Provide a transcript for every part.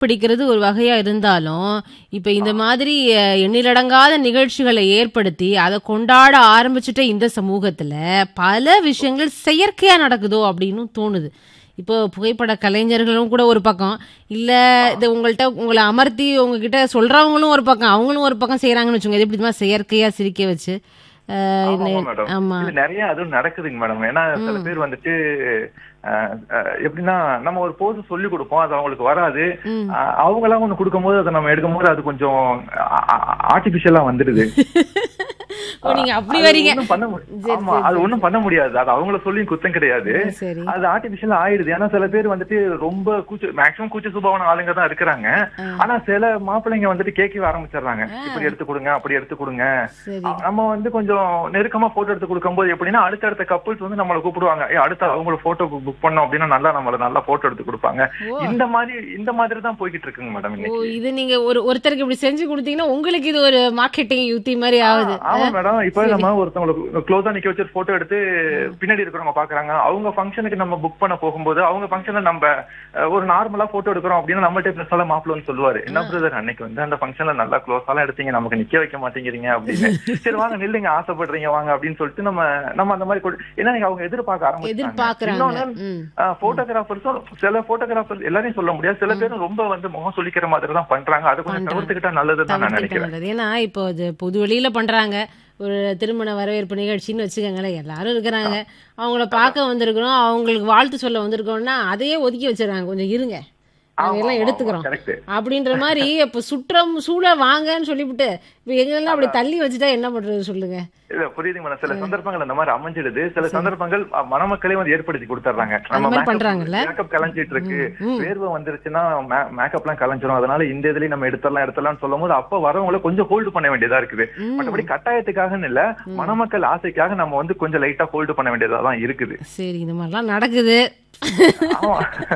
பிடிக்கிறது ஒரு வகையா இருந்தாலும் இப்ப இந்த மாதிரி அஹ், எண்ணிலடங்காத நிகழ்ச்சிகளை ஏற்படுத்தி அதை கொண்டாட ஆரம்பிச்சுட்ட இந்த சமூகத்துல பல விஷயங்கள் செயற்கையா நடக்குதோ அப்படின்னு தோணுது இப்போ புகைப்பட கலைஞர்களும் கூட ஒரு பக்கம் இல்ல இது உங்கள்கிட்ட உங்களை அமர்த்தி உங்ககிட்ட சொல்றவங்களும் ஒரு பக்கம் அவங்களும் ஒரு பக்கம் செய்யறாங்கன்னு வச்சுக்கோங்க இது எப்படி தெரியுமா? செயற்கையா சிரிக்க வச்சு அஹ், ஆமா என்ன- மேடம் ஆமா இது நிறைய அதுவும் நடக்குதுங்க மேடம் ஏன்னா சில பேர் வந்துட்டு அஹ், அஹ், எப்படின்னா நம்ம ஒரு போஸ் சொல்லி கொடுப்போம் அது அவங்களுக்கு வராது ம். அஹ், அவங்களாம் ஒண்ணு கொடுக்கும்போது அதை நம்ம எடுக்கும்போது அது கொஞ்சம் ஆர்டிபிஷியலா வந்துடுது ஓ நீங்க அப்படி அது வரீங்க ஒண்ணும் பண்ண மு- சரி, ஆமா அது ஒண்ணும் பண்ண முடியாது அது அவங்கள சொல்லியும் குத்தம் கிடையாது சரி அது ஆர்டிபிஷியல் ஆயிடுது ஏன்னா சில பேர் வந்துட்டு ரொம்ப கூச்ச மேக்ஸிமம் கூச்ச சுபாவன ஆளுங்க தான் இருக்கிறாங்க ஆனா சில மாப்பிள்ளைங்க வந்துட்டு கேட்கவே ஆரம்பிச்சிடுறாங்க இப்படி எடுத்து கொடுங்க அப்படி எடுத்து கொடுங்க சரி நம்ம வந்து கொஞ்சம் நெருக்கமா போட்டோ எடுத்து கொடுக்கும்போது எப்படின்னா அடுத்தடுத்த கப்புள்ஸ் வந்து நம்மளை கூப்பிடுவாங்க ஏய் அடுத்த அவங்கள போட்டோ புக் பண்ணோம் அப்படின்னா நல்லா நம்மள நல்லா போட்டோ எடுத்து கொடுப்பாங்க ஓ. இந்த மாதிரி இந்த மாதிரி தான் போய்கிட்டு இருக்குங்க மேடம் ஓ இன்னைக்கு இது நீங்க ஒரு ஒருத்தருக்கு இப்படி செஞ்சு கொடுத்தீங்கன்னா உங்களுக்கு இது ஒரு மார்க்கெட்டிங் யுக்தி மாதிரி ஆகுது ஆமா மேடம் இப்ப நம்ம ஒருத்தவங்களுக்கு க்ளோஸா நிக்க வச்சு போட்டோ எடுத்து பின்னாடி இருக்கிறவங்க பாக்குறாங்க அவங்க ஃபங்க்ஷனுக்கு நம்ம புக் பண்ண போகும்போது அவங்க ஃபங்க்ஷன்ல நம்ம அஹ், ஒரு நார்மலா போட்டோ எடுக்கிறோம் அப்படின்னா நம்மள்ட்ட பிரின்ஸ்ல மாப்பிள்ள வந்து சொல்லுவாரு என்ன பிரதர் அன்னைக்கு வந்து அந்த ஃபங்க்ஷன்ல நல்லா க்ளோஸாலாம் எடுத்தீங்க நமக்கு நிக்க வைக்க மாட்டேங்கிறீங்க அப்படின்னு சரி வாங்க நில்லுங்க ஆசைப்படுறீங்க வாங்க அப்படின்னு சொல்லிட்டு நம்ம நம்ம அந்த மாதிரி கொடு- ஏன்னா நீங்க அவங்க எதிர்பார்க்க ஆரம்பிச்சாங்க எதிர்பார்க்கறாங்க இன்னொன்னு ம். போட்டோகிராஃபர்ஸும் சில போட்டோகிராஃபர்ஸ் எல்லாரையும் சொல்ல முடியாது சில பேரும் ரொம்ப வந்து முகம் சொல்லிக்கிற மாதிரி தான் பண்றாங்க அதை கொஞ்சம் பண்றாங்க. தவிர்த்துக்கிட்டா நல்லதுன்னு நான் தவிர்த்துக்கிட்டா நினைக்கிறேன் நல்லது ஏன்னா இப்போ அது பொது வெளியில பண்றாங்க ஒரு திருமண வரவேற்பு நிகழ்ச்சின்னு வச்சுக்கோங்களேன் எல்லாரும் இருக்கிறாங்க அவங்கள பார்க்க வந்திருக்கிறோம் அவங்களுக்கு வாழ்த்து சொல்ல வந்திருக்கோம்னா அதையே ஒதுக்கி வச்சிடறாங்க கொஞ்சம் இருங்க நாங்க எல்லாம் எடுத்துக்கிறோம் கரெக்ட் அப்படின்ற மாதிரி இப்ப சுற்றம் சூழ வாங்கன்னு சொல்லிவிட்டு இப்ப எங்கெல்லாம் அப்படி தள்ளி வச்சுட்டா என்ன பண்றது சொல்லுங்க இல்ல புரியுதுங்க மேடம் சில சந்தர்ப்பங்கள் அந்த மாதிரி அமைஞ்சிடுது சில சந்தர்ப்பங்கள் அ, மணமக்களே வந்து ஏற்படுத்தி கொடுத்துறாங்க மாதிரி பண்றாங்கல்ல? மேக்கப் கலைஞ்சிட்டு இருக்கு ம். வேர்வை வந்துருச்சுன்னா மேக்கப் எல்லாம் கலைஞ்சிரும் அதனால இந்த இதுலயும் நம்ம எடுத்துடலாம் எடுத்துடலாம்னு சொல்லும் போது அப்ப வரவங்கள கொஞ்சம் ஹோல்டு பண்ண வேண்டியதா இருக்குது ம். மற்றபடி கட்டாயத்துக்காகன்னு இல்ல மணமக்கள் ஆசைக்காக நம்ம வந்து கொஞ்சம் லைட்டா ஹோல்டு பண்ண வேண்டியதா தான் இருக்குது சரி இந்த மாதிரிலாம் நடக்குது ஆமா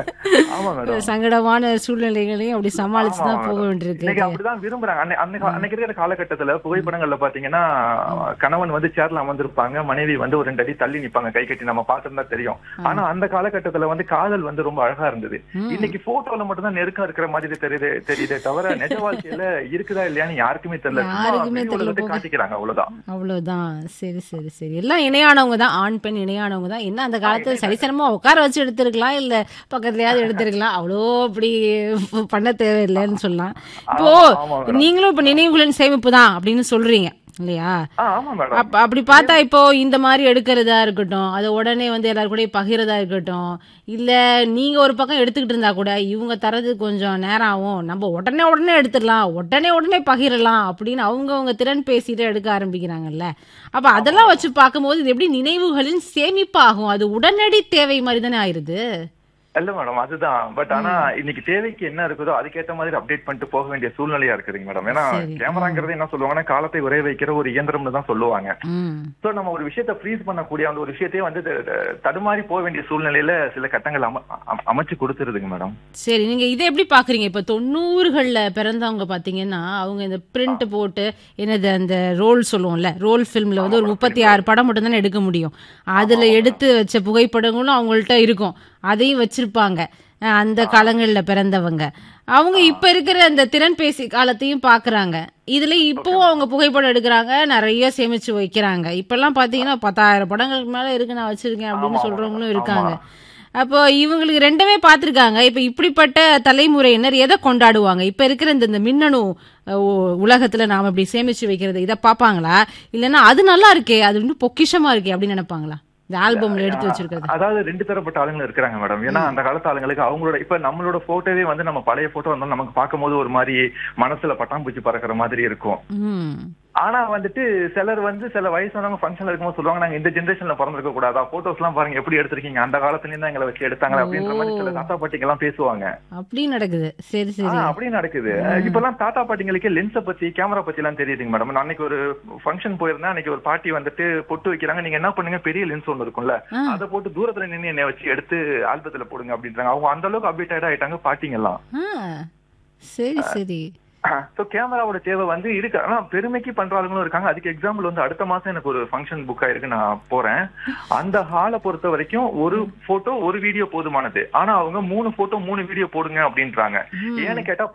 ஆமா மேடம் சங்கடமான சூழ்நிலைகளையும் அப்படி சமாளிச்சு தான் ஆமா, போக மேடம். வேண்டியிருக்கு இன்னைக்கு அப்படிதான் விரும்புறாங்க அன்னை- அன்னைக்கு அன்னைக்கு இருக்கிற காலகட்டத்துல புகைப்படங்கள்ல பாத்தீங்கன்னா கணவன் வந்து சேர்ல அமர்ந்திருப்பாங்க மனைவி வந்து ஒரு ரெண்டு அடி தள்ளி நிப்பாங்க கை கட்டி நம்ம பார்த்திருந்தா தெரியும் ஆனா அந்த காலகட்டத்துல வந்து காதல் வந்து ரொம்ப அழகா இருந்தது ம். இன்னைக்கு போட்டோல மட்டும் தான் நெருக்கம் இருக்கிற மாதிரி தெரியுது தெரியுதே தவிர நிஜ வாழ்க்கையில இருக்குதா இல்லையான்னு யாருக்குமே தெரியல சும்மா யாருக்குமே வெளி தெரியல உலகத்தை போங்க. காட்டிக்கிறாங்க அவ்வளவுதான் அவ்வளவுதான் சரி சரி சரி எல்லாம் இணையானவங்க தான் ஆண் பெண் இணையானவங்க தான் என்ன அந்த காலத்துல சரிசனமா உட்கார வச்சு எடுத்திருக்கலாம் இல்ல பக்கத்துலயாவது எடுத்திருக்கலாம் அவ்வளோ அப்படி பண்ண தேவையில்லைன்னு சொல்லலாம் இப்போ ஆமா, ஆமா மேடம். நீங்களும் இப்ப நினைவுகளின் சேமிப்பு தான் அப்படின்னு சொல்றீங்க இல்லையா ஆ, ஆமா மேடம் அப்ப அப்படி பார்த்தா இப்போ இந்த மாதிரி எடுக்கிறதா இருக்கட்டும் அதை உடனே வந்து எல்லாரும் கூட பகிரதா இருக்கட்டும் இல்ல நீங்க ஒரு பக்கம் எடுத்துக்கிட்டு இருந்தா கூட இவங்க தரது கொஞ்சம் நேரம் ஆகும் நம்ம உடனே உடனே எடுத்துடலாம் உடனே உடனே பகிரலாம் அப்படின்னு அவங்க அவங்க திறன் பேசிட்டு எடுக்க ஆரம்பிக்கிறாங்கல்ல அப்ப அதெல்லாம் வச்சு பார்க்கும்போது இது எப்படி நினைவுகளின் சேமிப்பாகும் அது உடனடி தேவை மாதிரி தானே ஆயிருது இல்ல மேடம் அதுதான் பட் ஆனா இன்னைக்கு தேவைக்கு என்ன இருக்குதோ அதுக்கேத்த மாதிரி அப்டேட் பண்ணிட்டு போக வேண்டிய சூழ்நிலையா இருக்குதுங்க மேடம் ஏன்னா சரி. கேமராங்கிறது என்ன சொல்லுவாங்கன்னா காலத்தை உரைய வைக்கிற ஒரு இயந்திரம்னு தான் சொல்லுவாங்க ம் சோ நம்ம ஒரு விஷயத்த ஃப்ரீஸ் பண்ணக்கூடிய அந்த ஒரு விஷயத்தையே வந்து த- த- தடுமாறி போக வேண்டிய சூழ்நிலையில சில கட்டங்கள் அம- அம- அமைச்சு கொடுத்துருதுங்க மேடம் சரி நீங்க இதை எப்படி பாக்குறீங்க இப்ப தொண்ணூறுகள்ல பிறந்தவங்க பாத்தீங்கன்னா அவங்க இந்த பிரிண்ட் போட்டு என்னது அந்த ரோல் சொல்லுவோம்ல ரோல் ஃபிலிம்ல வந்து ஒரு முப்பத்தி ஆறு படம் மட்டும் தானே எடுக்க முடியும் அதுல எடுத்து வச்ச புகைப்படங்களும் அவங்கள்ட்ட இருக்கும் அதையும் வச்சிருப்பாங்க அஹ் அந்த காலங்கள்ல பிறந்தவங்க அவங்க இப்ப இருக்கிற அந்த திறன்பேசி காலத்தையும் பாக்குறாங்க இதுல இப்பவும் அவங்க புகைப்படம் எடுக்கிறாங்க நிறைய சேமிச்சு வைக்கிறாங்க இப்பெல்லாம் பாத்தீங்கன்னா பத்தாயிரம் படங்களுக்கு மேல இருக்கு நான் வச்சிருக்கேன் அப்படின்னு ஆமா, சொல்றவங்களும் ஆமா. இருக்காங்க அப்போ இவங்களுக்கு ரெண்டுமே பார்த்துருக்காங்க இப்போ இப்படிப்பட்ட தலைமுறையினர் எதை கொண்டாடுவாங்க இப்போ இருக்கிற இந்த இந்த மின்னணு அஹ், உ- உலகத்துல நாம இப்படி சேமிச்சு வைக்கிறது இதை பார்ப்பாங்களா இல்லைன்னா அது நல்லா இருக்கே அது இன்னும் பொக்கிஷமா இருக்கே அப்படின்னு நினைப்பாங்களா இந்த ஆல்பம்ல எடுத்து வச்சிருக்கிறது அதாவது ரெண்டு தரப்பட்ட ஆளுங்க இருக்கிறாங்க மேடம் ஏன்னா அந்த காலத்து ஆளுங்களுக்கு அவங்களோட இப்ப நம்மளோட போட்டோவே வந்து நம்ம பழைய போட்டோ வந்து நமக்கு பார்க்கும்போது ஒரு மாதிரி மனசுல பட்டாம்பூச்சி பறக்கிற மாதிரி இருக்கும் ம் ஆனா வந்துட்டு சிலர் வந்து சில வயசானவங்க ஃபங்க்ஷன்ல இருக்கும்போது சொல்லுவாங்க நாங்க இந்த ஜென்ரேஷன்ல பிறந்திருக்க கூடாதா போட்டோஸ் எல்லாம் பாருங்க எப்படி எடுத்திருக்கீங்க அந்த காலத்துல தான் எங்களை வச்சு எடுத்தாங்க அப்படின்ற மாதிரி சில தாத்தா பாட்டிங்க எல்லாம் பேசுவாங்க அப்படி நடக்குது சரி ஆ, சரி அப்படி நடக்குது இப்பெல்லாம் தாத்தா பாட்டிங்களுக்கே லென்ஸ பத்தி கேமரா பத்தி எல்லாம் தெரியுதுங்க மேடம் நான் அன்னைக்கு ஒரு ஃபங்க்ஷன் போயிருந்தேன் அன்னைக்கு ஒரு பாட்டி வந்துட்டு பொட்டு வைக்கிறாங்க நீங்க என்ன பண்ணுங்க பெரிய லென்ஸ் ஒன்று இருக்கும்ல ஆ. அதை போட்டு தூரத்துல நின்னு என்னை வச்சு எடுத்து ஆல்பத்துல போடுங்க அப்படின்றாங்க அவங்க அந்த அளவுக்கு அப்டேட் ஆயிட்டாங்க பாட்டிங்க எல்லாம் ஆ சரி சரி சோ கேமராவோட தேவை வந்து இருக்கு ஆனா பெருமைக்கு பண்றாங்களும் இருக்காங்க அதுக்கு எக்ஸாம்பிள் வந்து அடுத்த மாசம் எனக்கு ஒரு ஃபங்க்ஷன் புக் ஆயிருக்கு நான் போறேன் அந்த ஹாலை பொறுத்த வரைக்கும் ஒரு போட்டோ ஒரு வீடியோ போதுமானது ஆனா அவங்க மூணு போட்டோ மூணு வீடியோ போடுங்க அப்படின்றாங்க ம். ஏன்னு கேட்டா